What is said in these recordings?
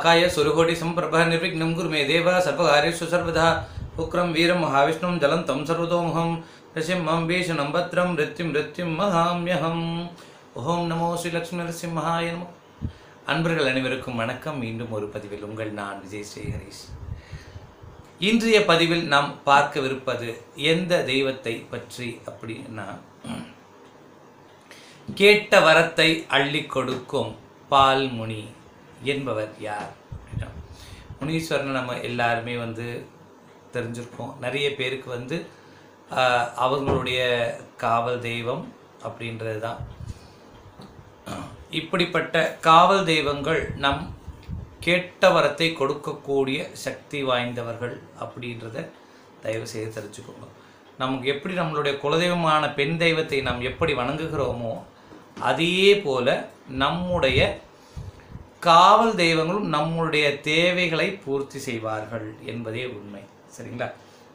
वाकाय सुरकोटि सम्प्रभः निर्विघ्नं कुरु मे देव सर्वकार्येषु सर्वदा उग्रं वीरं महाविष्णुं जलन्तं सर्वतोमुखं नृसिंहं भीषणं भद्रं मृत्युं मृत्युं மகாமியகம் ஓம் நமோ ஸ்ரீ லக்ஷ்மி நரசிம்ஹாய நமோ அன்பர்கள் அனைவருக்கும் வணக்கம் மீண்டும் ஒரு பதிவில் உங்கள் நான் விஜய் ஸ்ரீ ஹரீஷ் இன்றைய பதிவில் நாம் பார்க்கவிருப்பது எந்த தெய்வத்தை பற்றி அப்படின்னா கேட்ட வரத்தை அள்ளி கொடுக்கும் பால்முனி என்பவர் யார் அப்படின்னா முனீஸ்வரனை நம்ம எல்லாருமே வந்து தெரிஞ்சிருக்கோம் நிறைய பேருக்கு வந்து ஆஹ், அவங்களுடைய காவல் தெய்வம் அப்படின்றது தான் இப்படிப்பட்ட காவல் தெய்வங்கள் நம் கேட்ட வரத்தை கொடுக்கக்கூடிய சக்தி வாய்ந்தவர்கள் அப்படின்றத தயவு செய்து தெரிஞ்சுக்கோங்க நமக்கு எப்படி நம்மளுடைய குலதெய்வமான பெண் தெய்வத்தை நாம் எப்படி வணங்குகிறோமோ அதே போல நம்முடைய காவல் தெய்வங்களும் நம்முடைய தேவைகளை பூர்த்தி செய்வார்கள் என்பதே உண்மை சரிங்களா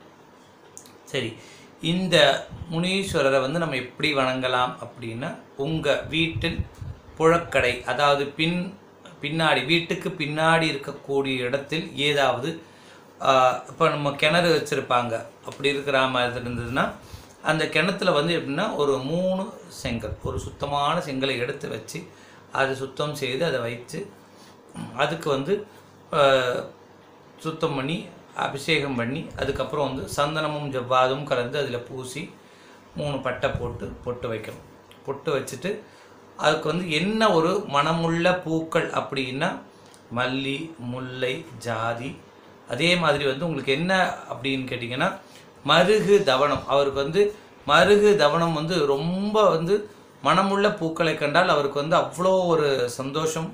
சரி இந்த முனீஸ்வரரை வந்து நம்ம எப்படி வணங்கலாம் அப்படின்னா உங்கள் வீட்டில் புழக்கடை அதாவது பின் பின்னாடி வீட்டுக்கு பின்னாடி இருக்கக்கூடிய இடத்தில் ஏதாவது இப்போ நம்ம கிணறு வச்சுருப்பாங்க அப்படி இருக்கிற மாதிரி இருந்ததுன்னா அந்த கிணத்துல வந்து எப்படின்னா ஒரு மூணு செங்கல் ஒரு சுத்தமான செங்கலை எடுத்து வச்சு அதை சுத்தம் செய்து அதை வைத்து அதுக்கு வந்து ஆஹ், சுத்தம் பண்ணி அபிஷேகம் பண்ணி அதுக்கப்புறம் வந்து சந்தனமும் ஜவ்வாதும் கலந்து அதில் பூசி மூணு பட்டை போட்டு பொட்டு வைக்கணும் பொட்டு வச்சுட்டு அதுக்கு வந்து என்ன ஒரு மனமுள்ள பூக்கள் அப்படின்னா மல்லி முல்லை ஜாதி அதே மாதிரி வந்து உங்களுக்கு என்ன அப்படின்னு கேட்டிங்கன்னா மருகு தவனம் அவருக்கு வந்து மருகு தவனம் வந்து ரொம்ப வந்து மனமுள்ள பூக்களை கண்டால் அவருக்கு வந்து அவ்வளோ ஒரு சந்தோஷம்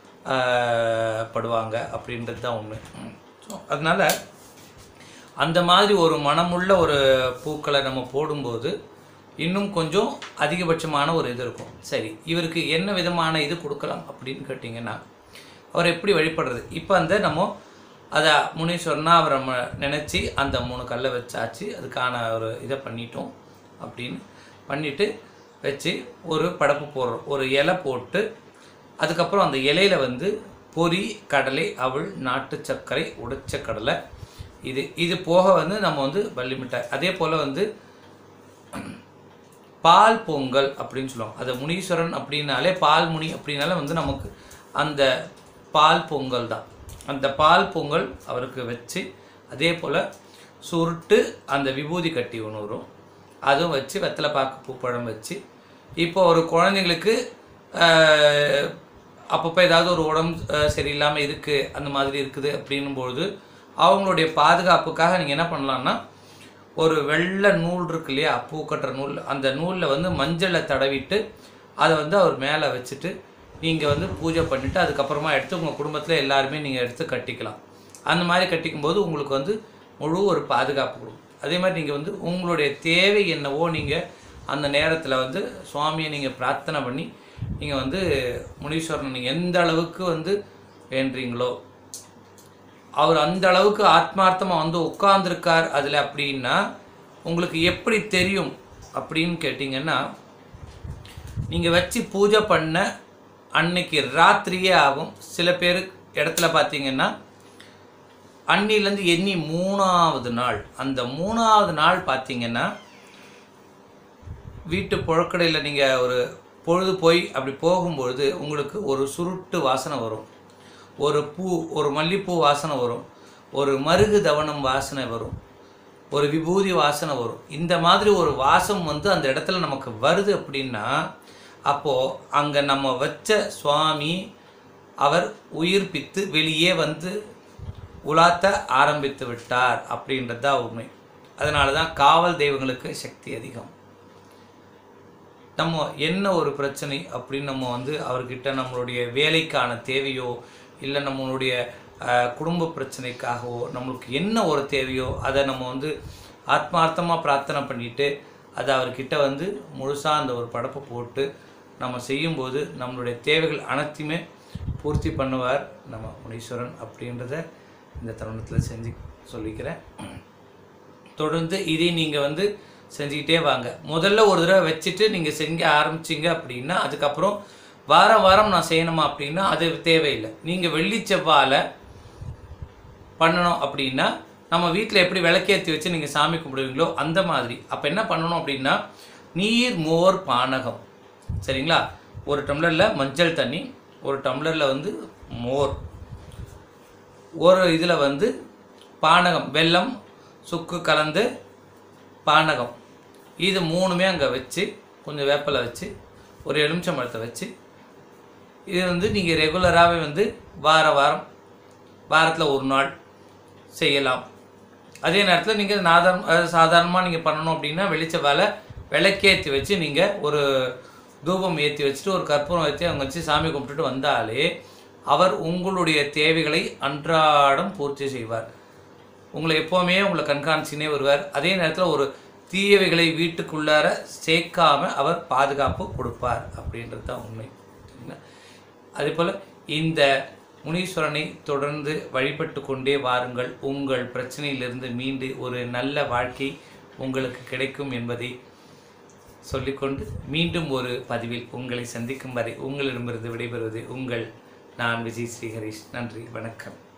ஆஹ், படுவாங்க அப்படின்றது தான் உண்மை ஸோ அதனால் அந்த மாதிரி ஒரு மனமுள்ள ஒரு பூக்களை நம்ம போடும்போது இன்னும் கொஞ்சம் அதிகபட்சமான ஒரு இது இருக்கும் சரி இவருக்கு என்ன விதமான இது கொடுக்கலாம் அப்படின்னு கேட்டிங்கன்னா அவர் எப்படி வழிபடுறது இப்போ அந்த நம்ம அதை முனீஸ்வரனா அவரை நம்ம நினச்சி அந்த மூணு கல்லை வச்சாச்சு அதுக்கான ஒரு இதை பண்ணிட்டோம் அப்படின்னு பண்ணிட்டு வச்சு ஒரு படப்பு போடுறோம் ஒரு இலை போட்டு அதுக்கப்புறம் அந்த இலையில வந்து பொரி கடலை அவள் நாட்டு சர்க்கரை உடைச்ச கடலை இது இது போக வந்து நம்ம வந்து வள்ளி மிட்டாய் அதே போல் வந்து பால் பொங்கல் அப்படின்னு சொல்லுவாங்க அது முனீஸ்வரன் அப்படின்னாலே பால் முனி அப்படின்னாலே வந்து நமக்கு அந்த பால் பொங்கல் தான் அந்த பால் பொங்கல் அவருக்கு வச்சு அதே போல் சுருட்டு அந்த விபூதி கட்டி ஒன்று வரும் அதுவும் வச்சு வெத்தலை பாக்கு பூப்பழம் வச்சு இப்போ ஒரு குழந்தைங்களுக்கு ஆஹ், அப்பப்போ ஏதாவது ஒரு உடம்பு ஆஹ், சரியில்லாமல் இருக்குது அந்த மாதிரி இருக்குது அப்படின்னும் பொழுது அவங்களுடைய பாதுகாப்புக்காக நீங்கள் என்ன பண்ணலான்னா ஒரு வெள்ளை நூல் இருக்கு இல்லையா பூ கட்டுற நூல் அந்த நூலில் வந்து மஞ்சளை தடவிட்டு அதை வந்து அவர் மேலே வச்சுட்டு நீங்கள் வந்து பூஜை பண்ணிவிட்டு அதுக்கப்புறமா எடுத்து உங்கள் குடும்பத்தில் எல்லாருமே நீங்கள் எடுத்து கட்டிக்கலாம் அந்த மாதிரி கட்டிக்கும்போது உங்களுக்கு வந்து முழு ஒரு பாதுகாப்பு கொடுக்கும் அதே மாதிரி நீங்கள் வந்து உங்களுடைய தேவை என்னவோ நீங்கள் அந்த நேரத்தில் வந்து சுவாமியை நீங்கள் பிரார்த்தனை பண்ணி நீங்கள் வந்து முனீஸ்வரன் நீங்கள் எந்த அளவுக்கு வந்து வேண்டுறீங்களோ அவர் அந்த அளவுக்கு ஆத்மார்த்தமாக வந்து உட்கார்ந்துருக்கார் அதில் அப்படின்னா உங்களுக்கு எப்படி தெரியும் அப்படின்னு கேட்டிங்கன்னா நீங்கள் வச்சு பூஜை பண்ண அன்னைக்கு ராத்திரியே ஆகும் சில பேர் இடத்துல பார்த்தீங்கன்னா அன்னிலேருந்து எண்ணி மூணாவது நாள் அந்த மூணாவது நாள் பார்த்தீங்கன்னா வீட்டு புழக்கடையில் நீங்கள் ஒரு பொழுது போய் அப்படி போகும்பொழுது உங்களுக்கு ஒரு சுருட்டு வாசனை வரும் ஒரு பூ ஒரு மல்லிப்பூ வாசனை வரும் ஒரு மருகு தவனம் வாசனை வரும் ஒரு விபூதி வாசனை வரும் இந்த மாதிரி ஒரு வாசம் வந்து அந்த இடத்துல நமக்கு வருது அப்படின்னா அப்போது அங்கே நம்ம வச்ச சுவாமி அவர் உயிர்ப்பித்து வெளியே வந்து உலாத்த ஆரம்பித்து விட்டார் அப்படின்றது தான் உண்மை அதனால தான் காவல் தெய்வங்களுக்கு சக்தி அதிகம் நம்ம என்ன ஒரு பிரச்சனை அப்படின்னு நம்ம வந்து அவர்கிட்ட நம்மளுடைய வேலைக்கான தேவையோ இல்லை நம்மளுடைய அஹ், குடும்ப பிரச்சனைக்காகவோ நம்மளுக்கு என்ன ஒரு தேவையோ அதை நம்ம வந்து ஆத்மார்த்தமாக பிரார்த்தனை பண்ணிட்டு அதை அவர்கிட்ட வந்து முழுசாக அந்த ஒரு படப்பை போட்டு நம்ம செய்யும்போது நம்மளுடைய தேவைகள் அனைத்தையுமே பூர்த்தி பண்ணுவார் நம்ம முனீஸ்வரன் அப்படின்றத இந்த தருணத்தில் செஞ்சு சொல்லிக்கிறேன் தொடர்ந்து இதை நீங்கள் வந்து செஞ்சுக்கிட்டே வாங்க முதல்ல ஒரு தடவை வச்சுட்டு நீங்கள் செஞ்ச ஆரம்பிச்சிங்க அப்படின்னா அதுக்கப்புறம் வாரம் வாரம் நான் செய்யணுமா அப்படின்னா அது தேவையில்லை நீங்கள் வெள்ளி செவ்வாழை பண்ணணும் அப்படின்னா நம்ம வீட்டில் எப்படி விளக்கேற்றி வச்சு நீங்கள் சாமி கும்பிடுவீங்களோ அந்த மாதிரி அப்போ என்ன பண்ணணும் அப்படின்னா நீர் மோர் பானகம் சரிங்களா ஒரு டம்ளரில் மஞ்சள் தண்ணி ஒரு டம்ளரில் வந்து மோர் ஒரு இதில் வந்து பானகம் வெல்லம் சுக்கு கலந்து பானகம் இது மூணுமே அங்கே வச்சு கொஞ்சம் வேப்பிலை வச்சு ஒரு எலுமிச்சம்பழத்தை வச்சு இது வந்து நீங்கள் ரெகுலராகவே வந்து வார வாரம் வாரத்தில் ஒரு நாள் செய்யலாம் அதே நேரத்தில் நீங்கள் நாதாரம் சாதாரணமாக நீங்கள் பண்ணணும் அப்படின்னா வெளிச்ச வேலை விளக்கேற்றி வச்சு நீங்கள் ஒரு தூபம் ஏற்றி வச்சுட்டு ஒரு கற்பூரம் வச்சு அவங்க வச்சு சாமி கும்பிட்டுட்டு வந்தாலே அவர் உங்களுடைய தேவைகளை அன்றாடம் பூர்த்தி செய்வார் உங்களை எப்போவுமே உங்களை கண்காணிச்சுனே வருவார் அதே நேரத்தில் ஒரு தீயவைகளை வீட்டுக்குள்ளார சேர்க்காம அவர் பாதுகாப்பு கொடுப்பார் அப்படின்றது தான் உண்மை சரிங்களா அதே போல் இந்த முனீஸ்வரனை தொடர்ந்து வழிபட்டு கொண்டே வாருங்கள் உங்கள் பிரச்சனையிலிருந்து மீண்டு ஒரு நல்ல வாழ்க்கை உங்களுக்கு கிடைக்கும் என்பதை சொல்லிக்கொண்டு மீண்டும் ஒரு பதிவில் உங்களை சந்திக்கும் வரை உங்களிடமிருந்து விடைபெறுவது உங்கள் நான் விஜய் ஸ்ரீஹரிஷ் நன்றி வணக்கம்